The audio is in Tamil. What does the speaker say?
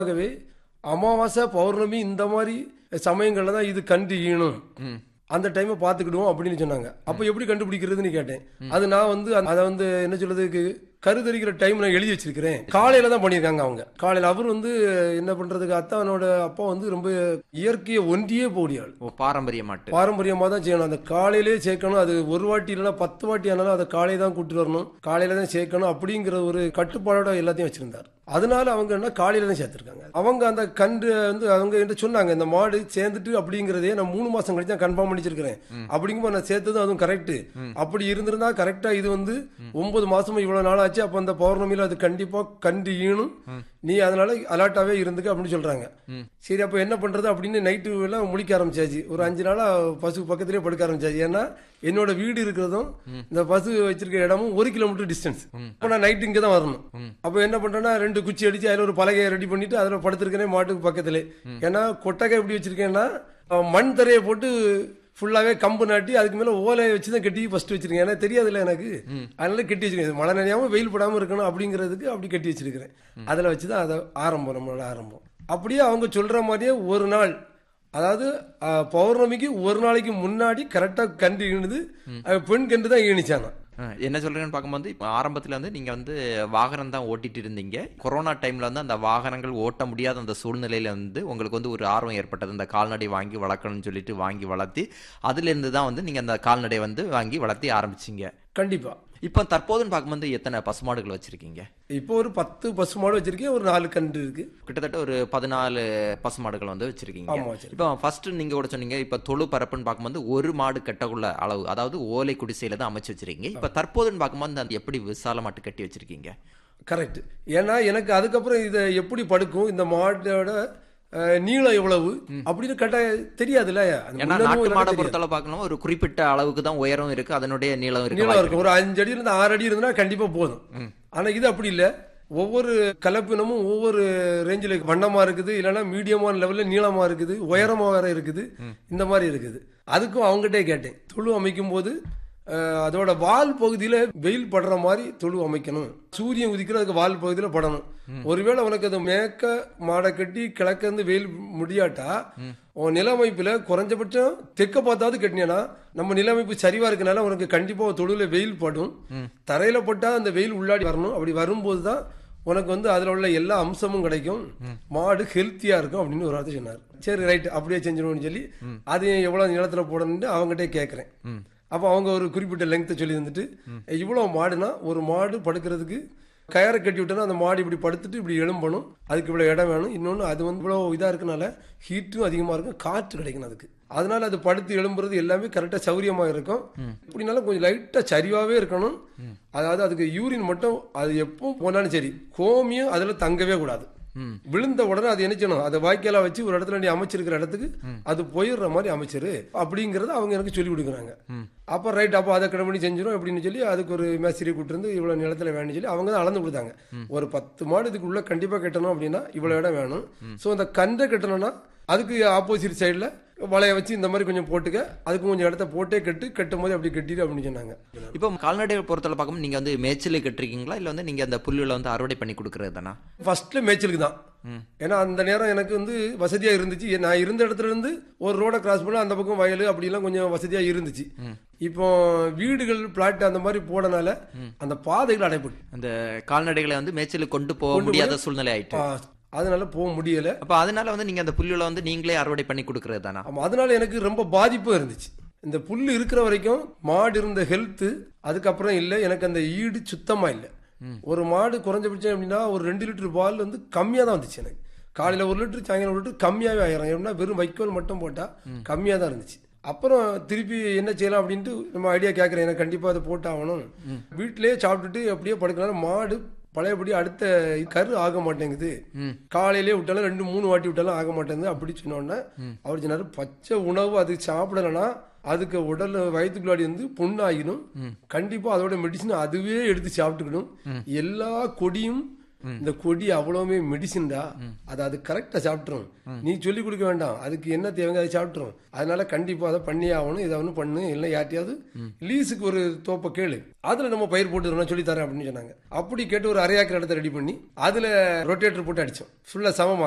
ஆகவே அமாவாசை பௌர்ணமி இந்த மாதிரி சமயங்கள்ல தான் இது கண்டு ஈணும் அந்த டைமை பார்த்துக்கிடுவோம் அப்படின்னு சொன்னாங்க அப்போ எப்படி கண்டுபிடிக்கிறதுன்னு கேட்டேன் அது நான் வந்து அந்த- அதை வந்து என்ன சொல்றதுக்கு கருதறிக்கிற டைம் நான் எழுதி வச்சிருக்கிறேன் காலையில தான் பண்ணியிருக்காங்க அவங்க காலையில அவர் வந்து என்ன பண்றதுக்கு அத்தானோட அப்பா வந்து ரொம்ப இயற்கையை ஒன்றியே போடிய ஆள் ஓ பாரம்பரிய மாட்டு பாரம்பரியமா தான் செய்யணும் அந்த காலையிலே சேர்க்கணும் அது ஒரு வாட்டி இல்லைன்னா பத்து வாட்டி ஆனாலும் அதை காலையை தான் கூட்டிட்டு வரணும் காலையில தான் சேர்க்கணும் அப்படிங்கிற ஒரு கட்டுப்பாடோட எல்லாத்தையும் வச்சிருந்தார் அதனால அவங்க என்ன காலையில தான் சேர்த்திருக்காங்க அவங்க அந்த கன்று வந்து அவங்க என்ன சொன்னாங்க இந்த மாடு சேர்ந்துட்டு அப்படிங்கறதே நான் மூணு மாசம் கழிச்சு தான் கன்ஃபார்ம் பண்ணிச்சிருக்கிறேன் அப்படிங்கும்போது நான் சேர்த்ததும் அதுவும் கரெக்ட் அப்படி இருந்திருந்தா கரெக்டா இது வந்து ஒன்பது மாசம் இவ்வளவு நாள் ஆச்சு அப்ப அந்த பௌர்ணமியில அது கண்டிப்பா கண்டு ஈணும் நீ அதனால அலர்ட்டாவே இருந்துக்க அப்படின்னு சொல்றாங்க சரி அப்ப என்ன பண்றது அப்படின்னு நைட்டு எல்லாம் முழிக்க ஆரம்பிச்சாச்சு ஒரு அஞ்சு நாளா பசு பக்கத்திலேயே படுக்க ஆரம்பிச்சாச்சு ஏன்னா என்னோட வீடு இருக்கிறதும் இந்த பசு வச்சிருக்க இடமும் ஒரு கிலோமீட்டர் டிஸ்டன்ஸ் அப்ப நான் நைட்டு இங்க தான் வரணும் அப்ப என்ன பண்றேன்னா ரெண்டு குச்சி அடிச்சு அதுல ஒரு பலகையை ரெடி பண்ணிட்டு அதுல படுத்திருக்கேன் மாட்டுக்கு பக்கத்துல ஏன்னா கொட்டகை எப்படி வச்சிருக்கேன்னா அஹ், மண் தரையை போட்டு ஃபுல்லாவே கம்பு நாட்டி அதுக்கு மேல ஓலையை வச்சு தான் கட்டி ஃபர்ஸ்ட் வச்சிருக்கேன் ஏன்னா தெரியாதுல்ல எனக்கு அதனால கட்டி வச்சிருக்கேன் மழை நினையாம வெயில் படாம இருக்கணும் அப்படிங்கிறதுக்கு அப்படி கட்டி வச்சிருக்கிறேன் அதுல வச்சு தான் அதை ஆரம்பம் நம்மளோட ஆரம்பம் அப்படியே அவங்க சொல்ற மாதிரியே ஒரு நாள் அதாவது அஹ், பௌர்ணமிக்கு ஒரு நாளைக்கு முன்னாடி கரெக்டா கண்டு ஈணுது அஹ், பெண் கண்டு தான் ஈணிச்சாங்க ஆ, என்ன சொல்றீங்கன்னு பார்க்கும்போது இப்போ ஆரம்பத்துல வந்து நீங்க வந்து வாகனம் தான் ஓட்டிட்டு இருந்தீங்க கொரோனா டைம்ல வந்து அந்த வாகனங்கள் ஓட்ட முடியாத அந்த சூழ்நிலையில வந்து உங்களுக்கு வந்து ஒரு ஆர்வம் ஏற்பட்டது இந்த கால்நடை வாங்கி வளர்க்கணும்னு சொல்லிட்டு வாங்கி வளர்த்தி அதுல இருந்து தான் வந்து நீங்க அந்த கால்நடை வந்து வாங்கி வளர்த்தி ஆரம்பிச்சீங்க கண்டிப்பா இப்போ தற்போதுன்னு பார்க்கும்போது எத்தனை பசுமாடுகள் வச்சிருக்கீங்க இப்போ ஒரு பத்து பசு மாடு வச்சிருக்கேன் ஒரு நாலு கன்று இருக்கு கிட்டத்தட்ட ஒரு பதினாலு பசுமாடுகள் வந்து வச்சிருக்கீங்க ஆமா, வச்சிருக்கேன். இப்போ ஃபர்ஸ்ட் நீங்க கூட சொன்னீங்க இப்போ தொழு பரப்புன்னு பார்க்கும்போது ஒரு மாடு கட்டக்குள்ள அளவு அதாவது ஓலை குடிசையில தான் அமைச்சு வச்சிருக்கீங்க இப்போ தற்போதுன்னு பார்க்கும்போது அந்த எப்படி விசால மாட்டு கட்டி வச்சிருக்கீங்க கரெக்ட் ஏன்னா எனக்கு அதுக்கப்புறம் இதை எப்படி படுக்கும் இந்த மாட்டோட அஹ், நீளம் எவ்வளவு அப்படின்னு கேட்டா தெரியாதுல்ல அது ஏன்னா முன்னமும் நாட்டு எனக்கு மாடை தெரியாது. பொறுத்தளவு பார்க்கணும் ஒரு குறிப்பிட்ட அளவுக்கு தான் உயரம் இருக்கு அதனுடைய நீளம் இருக்கு நீளம் இருக்கும் ஒரு அஞ்சு அடி இருந்து ஆறு அடி இருந்தா கண்டிப்பா போதும் ஆனா இது அப்படி இல்ல ஒவ்வொரு கலப்பினமும் ஒவ்வொரு ரேஞ்சில் வண்ணமா இருக்குது இல்லைன்னா மீடியமான லெவல்ல நீளமா இருக்குது உயரமா வேற இருக்குது இந்த மாதிரி இருக்குது அதுக்கும் அவங்ககிட்டே கேட்டேன் துளு அமைக்கும் போது அஹ், அதோட வால் பகுதியில வெயில் படுற மாதிரி துளு அமைக்கணும் சூரியன் உதிக்கிற அதுக்கு வால் பகுதியில படணும் ஒருவேளை உனக்கு அது மேக்க மாடை கட்டி கிழக்க இருந்து வெயில் முடியாட்டா உன் நிலமைப்புல குறைஞ்சபட்சம் தெக்க பார்த்தாவது கட்டினா நம்ம நிலமைப்பு சரிவா இருக்கனால உனக்கு கண்டிப்பா ஒரு தொழுல வெயில் படும் தரையில பட்டா அந்த வெயில் உள்ளாடி வரணும் அப்படி வரும்போது தான் உனக்கு வந்து அதுல உள்ள எல்லா அம்சமும் கிடைக்கும் மாடு ஹெல்த்தியா இருக்கும் அப்படின்னு ஒரு வார்த்தை சொன்னார் சரி ரைட் அப்படியே செஞ்சிடுவோம்னு சொல்லி அதையும் எவ்வளவு நிலத்துல போடணும்னு அவங்ககிட்டே கேட்கறேன் அப்போ அவங்க ஒரு குறிப்பிட்ட லெங்த்தை சொல்லி வந்துட்டு இவ்வளவு மாடுனா ஒரு மாடு படுக்கிறதுக்கு கயரை கட்டி விட்டோன்னா அந்த மாடு இப்படி படுத்துட்டு இப்படி எழும்பணும் அதுக்கு இவ்வளோ இடம் வேணும் இன்னொன்று அது வந்து இவ்வளோ இதாக இருக்கனால ஹீட்டும் அதிகமாக இருக்கும் காற்று கிடைக்கணும் அதுக்கு அதனால அது படுத்து எழும்புறது எல்லாமே கரெக்டாக சௌரியமாக இருக்கும் இப்படினாலும் கொஞ்சம் லைட்டாக சரிவாகவே இருக்கணும் அதாவது அதுக்கு யூரின் மட்டும் அது எப்போ போனாலும் சரி கோமியம் அதில் தங்கவே கூடாது விழுந்த உடனே அது என்ன செய்யணும் அதை வாய்க்கால வச்சு ஒரு இடத்துல நீ அமைச்சிருக்கிற இடத்துக்கு அது போயிடுற மாதிரி அமைச்சிரு அப்படிங்கறத அவங்க எனக்கு சொல்லி கொடுக்குறாங்க அப்ப ரைட் அப்ப அதை கடை பண்ணி செஞ்சிடும் அப்படின்னு சொல்லி அதுக்கு ஒரு மேஸ்திரி கூட்டு இருந்து இவ்வளவு நிலத்துல வேணும்னு சொல்லி அவங்க தான் அளந்து கொடுத்தாங்க ஒரு பத்து மாடு இதுக்குள்ள கண்டிப்பா கட்டணும் அப்படின்னா இவ்வளவு இடம் வேணும் சோ அந்த கண்டை கட்டணும்னா அதுக்கு ஆப்போசிட் சைடுல வலைய வச்சு இந்த மாதிரி கொஞ்சம் போட்டுக்க அதுக்கு கொஞ்சம் இடத்த போட்டே கட்டு கட்டும் போது அப்படி கட்டிடு அப்படின்னு சொன்னாங்க இப்போ கால்நடைகள் பொறுத்தளவு பார்க்கும்போது நீங்க வந்து மேய்ச்சலுக்கு கட்டிருக்கீங்களா இல்ல வந்து நீங்க அந்த புல்லுல வந்து அறுவடை பண்ணி கொடுக்கறது தானா ஃபர்ஸ்ட்ல மேய்ச்சலுக்கு தான் ஏன்னா அந்த நேரம் எனக்கு வந்து வசதியா இருந்துச்சு நான் இருந்த இடத்துல இருந்து ஒரு ரோட கிராஸ் பண்ண அந்த பக்கம் வயல் அப்படிலாம் கொஞ்சம் வசதியா இருந்துச்சு இப்போ வீடுகள் பிளாட் அந்த மாதிரி போடனால அந்த பாதைகள் அடைபட்டு அந்த கால்நடைகளை வந்து மேய்ச்சலுக்கு கொண்டு போக முடியாத சூழ்நிலை ஆயிட்டு ஆ, அதனால போக முடியல அப்ப அதனால வந்து நீங்க அந்த புல்லுல வந்து நீங்களே அறுவடை பண்ணி கொடுக்கறது தானா ஆமா, அதனால எனக்கு ரொம்ப பாதிப்பும் இருந்துச்சு இந்த புல்லு இருக்கிற வரைக்கும் மாடு இருந்த ஹெல்த் அதுக்கப்புறம் இல்லை எனக்கு அந்த ஈடு சுத்தமா இல்லை ஒரு மாடு குறைஞ்சபட்சம் அப்படின்னா ஒரு ரெண்டு லிட்டர் பால் வந்து கம்மியா தான் வந்துச்சு எனக்கு காலையில ஒரு லிட்டர் சாயங்காலம் ஒரு லிட்டர் கம்மியாவே ஆயிரும் ஏன்னா வெறும் வைக்கோல் மட்டும் போட்டா கம்மியா தான் இருந்துச்சு அப்புறம் திருப்பி என்ன செய்யலாம் அப்படின்ட்டு நம்ம ஐடியா கேட்கறேன் எனக்கு கண்டிப்பா அதை போட்டாகணும் வீட்டிலேயே சாப்பிட்டுட்டு அப்படியே படுக்கலாம் மாடு பழையபடி அடுத்த கரு ஆக மாட்டேங்குது காலையிலே விட்டாலும் ரெண்டு மூணு வாட்டி விட்டாலும் ஆக மாட்டேங்குது அப்படி சொன்னோடனே அவர் சொன்னாரு பச்சை உணவு அது சாப்பிடலைன்னா அதுக்கு உடல் வயிற்றுக்குள்ளாடி வந்து புண்ணாகிடும் கண்டிப்பா அதோட மெடிசன் அதுவே எடுத்து சாப்பிட்டுக்கணும் எல்லா கொடியும் இந்த கொடி அவ்வளவுமே மெடிசின்டா அதை அது கரெக்டா சாப்பிட்டுரும் நீ சொல்லி கொடுக்க வேண்டாம் அதுக்கு என்ன தேவைங்க அதை சாப்பிட்டுரும் அதனால கண்டிப்பா அதை பண்ணியே ஆகணும் இதை ஒன்று பண்ணு இல்லை யார்ட்டையாவது லீஸுக்கு ஒரு தோப்பை கேளு அதுல நம்ம பயிர் போட்டு நான் சொல்லி தரேன் அப்படின்னு சொன்னாங்க அப்படி கேட்டு ஒரு அரை ஏக்கர் இடத்த ரெடி பண்ணி அதுல ரொட்டேட்டர் போட்டு அடிச்சோம் ஃபுல்லா சமமா